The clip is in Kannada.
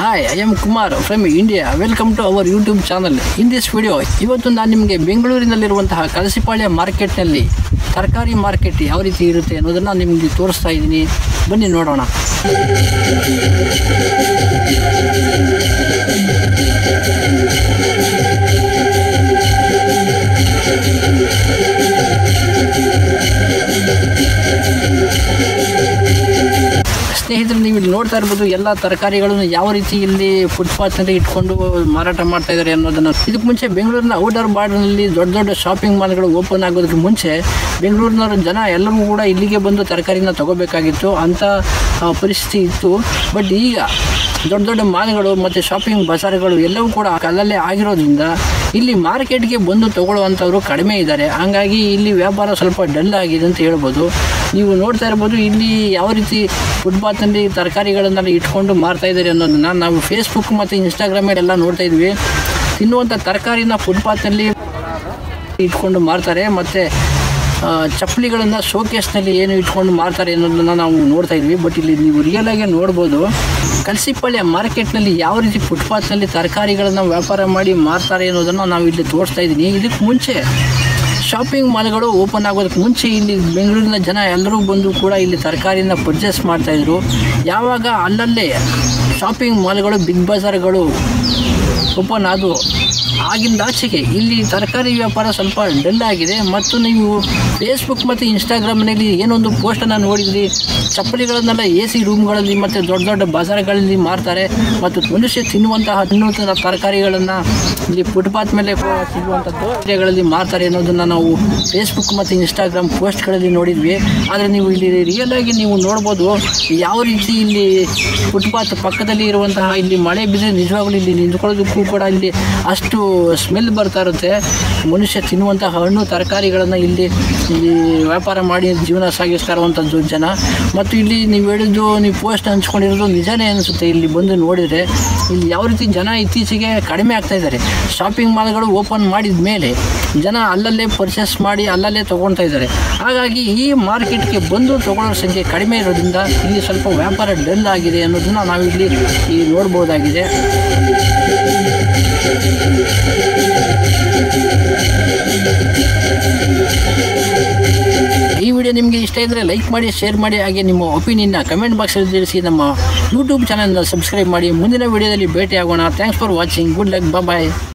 hi I am Kumar from India welcome to our YouTube channel in this video ಇವತ್ತು ನಾನು ನಿಮಗೆ ಬೆಂಗಳೂರಿನಲ್ಲಿರುವಂತಹ ಕಲಸಿಪಾಳ್ಯ ಮಾರ್ಕೆಟ್ನಲ್ಲಿ ತರಕಾರಿ ಮಾರ್ಕೆಟ್ ಯಾವ ರೀತಿ ಇರುತ್ತೆ ಅನ್ನೋದನ್ನು ನಿಮಗೆ ತೋರಿಸ್ತಾ ಇದ್ದೀನಿ ಬನ್ನಿ ನೋಡೋಣ ಸ್ನೇಹಿತರು ನೀವು ಇಲ್ಲಿ ನೋಡ್ತಾ ಇರ್ಬೋದು ಎಲ್ಲ ತರಕಾರಿಗಳನ್ನು ಯಾವ ರೀತಿ ಇಲ್ಲಿ ಫುಟ್ಪಾತ್ನಲ್ಲಿ ಇಟ್ಕೊಂಡು ಮಾರಾಟ ಮಾಡ್ತಾ ಇದ್ದಾರೆ ಅನ್ನೋದನ್ನು ಇದಕ್ಕೆ ಮುಂಚೆ ಬೆಂಗಳೂರಿನ ಔಟರ್ ಬಾರ್ಡ್ನಲ್ಲಿ ದೊಡ್ಡ ದೊಡ್ಡ ಶಾಪಿಂಗ್ ಮಾಲ್ಗಳು ಓಪನ್ ಆಗೋದಕ್ಕೆ ಮುಂಚೆ ಬೆಂಗಳೂರಿನವ್ರ ಜನ ಎಲ್ಲರೂ ಕೂಡ ಇಲ್ಲಿಗೆ ಬಂದು ತರಕಾರಿನ ತಗೋಬೇಕಾಗಿತ್ತು ಅಂಥ ಆ, ಪರಿಸ್ಥಿತಿ ಇತ್ತು ಬಟ್ ಈಗ ದೊಡ್ಡ ದೊಡ್ಡ ಮಾಲ್ಗಳು ಮತ್ತು ಶಾಪಿಂಗ್ ಬಜಾರ್ಗಳು ಎಲ್ಲವೂ ಕೂಡ ಅಲ್ಲಲ್ಲೇ ಆಗಿರೋದ್ರಿಂದ ಇಲ್ಲಿ ಮಾರ್ಕೆಟ್ಗೆ ಬಂದು ತಗೊಳ್ಳುವಂಥವ್ರು ಕಡಿಮೆ ಇದ್ದಾರೆ ಹಾಗಾಗಿ ಇಲ್ಲಿ ವ್ಯಾಪಾರ ಸ್ವಲ್ಪ ಡಲ್ ಆಗಿದೆ ಅಂತ ಹೇಳ್ಬೋದು ನೀವು ನೋಡ್ತಾ ಇರ್ಬೋದು ಇಲ್ಲಿ ಯಾವ ರೀತಿ ಫುಟ್ಪಾತ್ನಲ್ಲಿ ತರಕಾರಿಗಳನ್ನೆಲ್ಲ ಇಟ್ಕೊಂಡು ಮಾರ್ತಾ ಇದ್ದಾರೆ ಅನ್ನೋದನ್ನ ನಾವು ಫೇಸ್ಬುಕ್ ಮತ್ತು ಇನ್ಸ್ಟಾಗ್ರಾಮಲ್ಲೆಲ್ಲ ನೋಡ್ತಾ ಇದ್ವಿ ತಿನ್ನುವಂಥ ತರಕಾರಿನ ಫುಟ್ಪಾತ್ನಲ್ಲಿ ಇಟ್ಕೊಂಡು ಮಾರ್ತಾರೆ ಮತ್ತು ಚಪ್ಪಲಿಗಳನ್ನು ಶೋಕೇಸ್ನಲ್ಲಿ ಏನು ಇಟ್ಕೊಂಡು ಮಾರ್ತಾರೆ ಅನ್ನೋದನ್ನ ನಾವು ನೋಡ್ತಾ ಇದ್ವಿ ಬಟ್ ಇಲ್ಲಿ ನೀವು ರಿಯಲ್ ಆಗಿ ನೋಡ್ಬೋದು ಕಲಸಿಪಾಳ್ಯ ಮಾರ್ಕೆಟ್ನಲ್ಲಿ ಯಾವ ರೀತಿ ಫುಟ್ಪಾತ್ನಲ್ಲಿ ತರಕಾರಿಗಳನ್ನು ವ್ಯಾಪಾರ ಮಾಡಿ ಮಾರ್ತಾರೆ ಅನ್ನೋದನ್ನು ನಾವು ಇಲ್ಲಿ ತೋರಿಸ್ತಾ ಇದ್ದೀನಿ ಇದಕ್ಕೆ ಮುಂಚೆ ಶಾಪಿಂಗ್ ಮಾಲ್ಗಳು ಓಪನ್ ಆಗೋದಕ್ಕೆ ಮುಂಚೆ ಇಲ್ಲಿ ಬೆಂಗಳೂರಿನ ಜನ ಎಲ್ಲರೂ ಬಂದು ಕೂಡ ಇಲ್ಲಿ ತರಕಾರಿನ ಪರ್ಚೇಸ್ ಮಾಡ್ತಾಯಿದ್ರು ಯಾವಾಗ ಅಲ್ಲಲ್ಲೇ ಶಾಪಿಂಗ್ ಮಾಲ್ಗಳು ಬಿಗ್ ಬಜಾರ್ಗಳು ಓಪನ್ ಆದವು ಆಗಿಂದ ಆಚೆಗೆ ಇಲ್ಲಿ ತರಕಾರಿ ವ್ಯಾಪಾರ ಸ್ವಲ್ಪ ಡಲ್ ಆಗಿದೆ ಮತ್ತು ನೀವು ಫೇಸ್ಬುಕ್ ಮತ್ತು ಇನ್ಸ್ಟಾಗ್ರಾಮ್ನಲ್ಲಿ ಏನೊಂದು ಪೋಸ್ಟನ್ನು ನೋಡಿದ್ರಿ ಚಪ್ಪಲಿಗಳನ್ನೆಲ್ಲ ಎ ಸಿ ರೂಮ್ಗಳಲ್ಲಿ ಮತ್ತು ದೊಡ್ಡ ದೊಡ್ಡ ಬಜಾರ್ಗಳಲ್ಲಿ ಮಾರ್ತಾರೆ ಮತ್ತು ಮನುಷ್ಯ ತಿನ್ನುವಂತಹ ತಿನ್ನುವಂತಹ ತರಕಾರಿಗಳನ್ನು ಇಲ್ಲಿ ಫುಟ್ಪಾತ್ ಮೇಲೆ ಕೊ- ಸಿಗುವಂಥದ್ದು ಏರಿಯಾಗಳಲ್ಲಿ ಮಾರ್ತಾರೆ ಅನ್ನೋದನ್ನು ನಾವು ಫೇಸ್ಬುಕ್ ಮತ್ತು ಇನ್ಸ್ಟಾಗ್ರಾಮ್ ಪೋಸ್ಟ್ಗಳಲ್ಲಿ ನೋಡಿದ್ವಿ ಆದರೆ ನೀವು ಇಲ್ಲಿ ರಿಯಲ್ ಆಗಿ ನೀವು ನೋಡ್ಬೋದು ಯಾವ ರೀತಿ ಇಲ್ಲಿ ಫುಟ್ಪಾತ್ ಪಕ್ಕದಲ್ಲಿ ಇರುವಂತಹ ಇಲ್ಲಿ ಮಳೆ ಬಿದ್ದರೆ ನಿಜವಾಗ್ಲೂ ಇಲ್ಲಿ ನಿಂತ್ಕೊಳ್ಳೋದಕ್ಕೂ ಕೂಡ ಇಲ್ಲಿ ಅಷ್ಟು ಸ್ಮೆಲ್ ಬರ್ತಾ ಇರುತ್ತೆ ಮನುಷ್ಯ ತಿನ್ನುವಂತಹ ಹಣ್ಣು ತರಕಾರಿಗಳನ್ನು ಇಲ್ಲಿ ಇಲ್ಲಿ ವ್ಯಾಪಾರ ಮಾಡಿ ಜೀವನ ಸಾಗಿಸ್ತಾ ಇರುವಂಥದ್ದು ಜನ ಮತ್ತು ಇಲ್ಲಿ ನೀವು ಹೇಳಿದ್ದು ನೀವು ಪೋಸ್ಟ್ ಹಂಚ್ಕೊಂಡಿರೋದು ನಿಜನೇ ಅನಿಸುತ್ತೆ ಇಲ್ಲಿ ಬಂದು ನೋಡಿದರೆ ಇಲ್ಲಿ ಯಾವ ರೀತಿ ಜನ ಇತ್ತೀಚೆಗೆ ಕಡಿಮೆ ಆಗ್ತಾ ಇದ್ದಾರೆ ಶಾಪಿಂಗ್ ಮಾಲ್ಗಳು ಓಪನ್ ಮಾಡಿದ ಮೇಲೆ ಜನ ಅಲ್ಲಲ್ಲೇ ಪರ್ಚೇಸ್ ಮಾಡಿ ಅಲ್ಲಲ್ಲೇ ತೊಗೊಳ್ತಾ ಇದ್ದಾರೆ ಹಾಗಾಗಿ ಈ ಮಾರ್ಕೆಟ್ಗೆ ಬಂದು ತೊಗೊಳ್ಳೋ ಸಂಖ್ಯೆ ಕಡಿಮೆ ಇರೋದ್ರಿಂದ ಇಲ್ಲಿ ಸ್ವಲ್ಪ ವ್ಯಾಪಾರ ಡಲ್ ಆಗಿದೆ ಅನ್ನೋದನ್ನ ನಾವಿಲ್ಲಿ ಈ ನೋಡ್ಬೋದಾಗಿದೆ ಈ ವಿಡಿಯೋ ನಿಮಗೆ ಇಷ್ಟ ಇದ್ದರೆ ಲೈಕ್ ಮಾಡಿ ಶೇರ್ ಮಾಡಿ ಹಾಗೆ ನಿಮ್ಮ ಒಪಿನಿಯನ್ನ ಕಮೆಂಟ್ ಬಾಕ್ಸಲ್ಲಿ ತಿಳಿಸಿ ನಮ್ಮ ಯೂಟ್ಯೂಬ್ ಚಾನಲ್ನ ಸಬ್ಸ್ಕ್ರೈಬ್ ಮಾಡಿ ಮುಂದಿನ ವಿಡಿಯೋದಲ್ಲಿ ಭೇಟಿಯಾಗೋಣ thanks for watching good luck bye